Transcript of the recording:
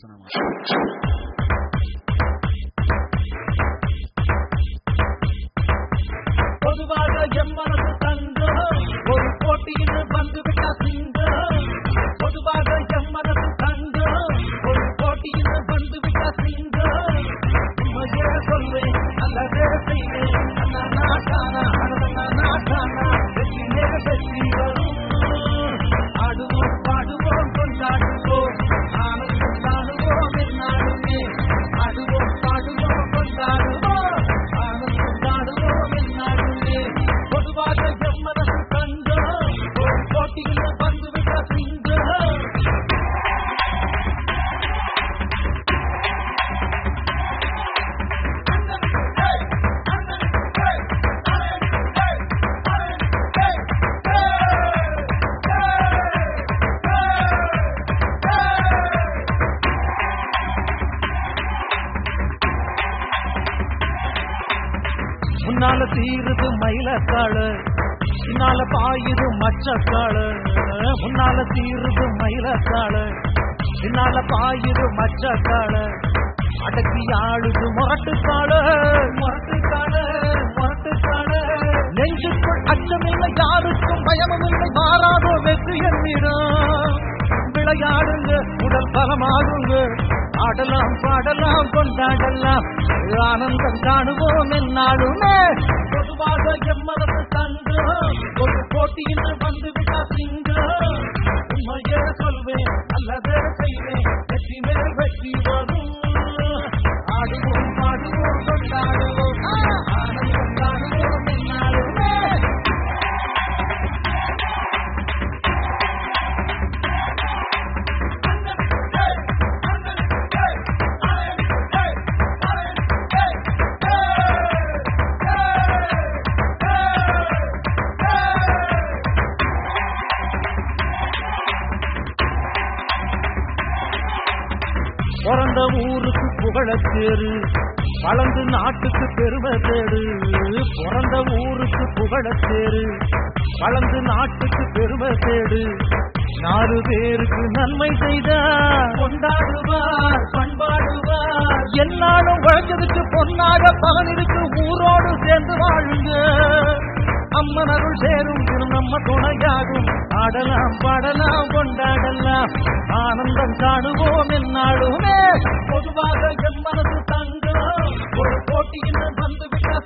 விமர்சனமா பொதுவாக எம்மனது தங்கம் ஒரு போட்டியில் வந்துவிட்ட சிங்கம் பொதுவாக எம்மனது தங்கம் ஒரு போட்டியில் வந்துவிட்ட சிங்கம் உண்மையே சொல்வேன் அல்லதே செய்வேன் அண்ணா நாட்டானா அண்ணா நாட்டானா வெற்றி மேல வெற்றி வரும் ஆடுவோம் பாடுவோம் கொண்டாடுவோம் ஆனந்தம் காணுவோம் என்னாலுமே ஆடுவோம் பாடுவோம் கொண்டாடுவோம் ஆனந்தம் காணுவோம் என்னாலுமே பொதுவாக எம்மனது தங்கம் ஒரு போட்டியில் வந்துவிட்ட சிங்கம் முன்னால தீருது மயிலக்காளு பின்னால பாயுது மச்சக்காளு முன்னால தீருது மயிலக்காளு பின்னால பாயுது மச்சக்காளு அடக்கி ஆளுது முரட்டுக்காளு முரட்டுக்காளு முரட்டுக்காளு நெஞ்சுக்குள் அச்சமில்லை யாருக்கும் பயமும் இல்லை மாறாத வெற்றி என்னிடம் விளையாடுங்க உடல் பலமாகுங்க ஆடலாம் பாடலாம் கொண்டாடலாம் ஆனந்தம் காணுவோம் என்னாலுமே பொதுவாக எம்மனது தங்கம் ஒரு போட்டியில் வந்து விட்டா சிங்கம் உண்மையே சொல்வேன் அல்லதே செய்வேன் வெற்றி மேல் வெற்றி வரும் ஆடுவோம் பாடுவோம் கொண்டாடுவோம் ஆனந்தம் காணுவோம் என்னாலுமே பிறந்த ஊருக்கு புகழத்தேரு வளர்ந்து நாட்டுக்கு பெருமை தேடு பிறந்த ஊருக்கு புகழத்தேரு வளர்ந்து நாட்டுக்கு பெருமை தேடு நாலு பேருக்கு நன்மை செய்த கொண்டாடுவார் பண்பாடுவார் எல்லாரும் உழைச்சதுக்கு பொன்னாக பலனிருக்கு ஊரோடு சேர்ந்து வாழுங்க அம்மன் அருள் சேரும் திரு நம்ம துணையாகும் ஆடலாம் பாடலாம் கொண்டாடலாம் ஆனந்தம் காணுவோம் என்னாலுமே பொதுவாக எம்மனது தங்கம் ஒரு போட்டியில் வந்துவிட்ட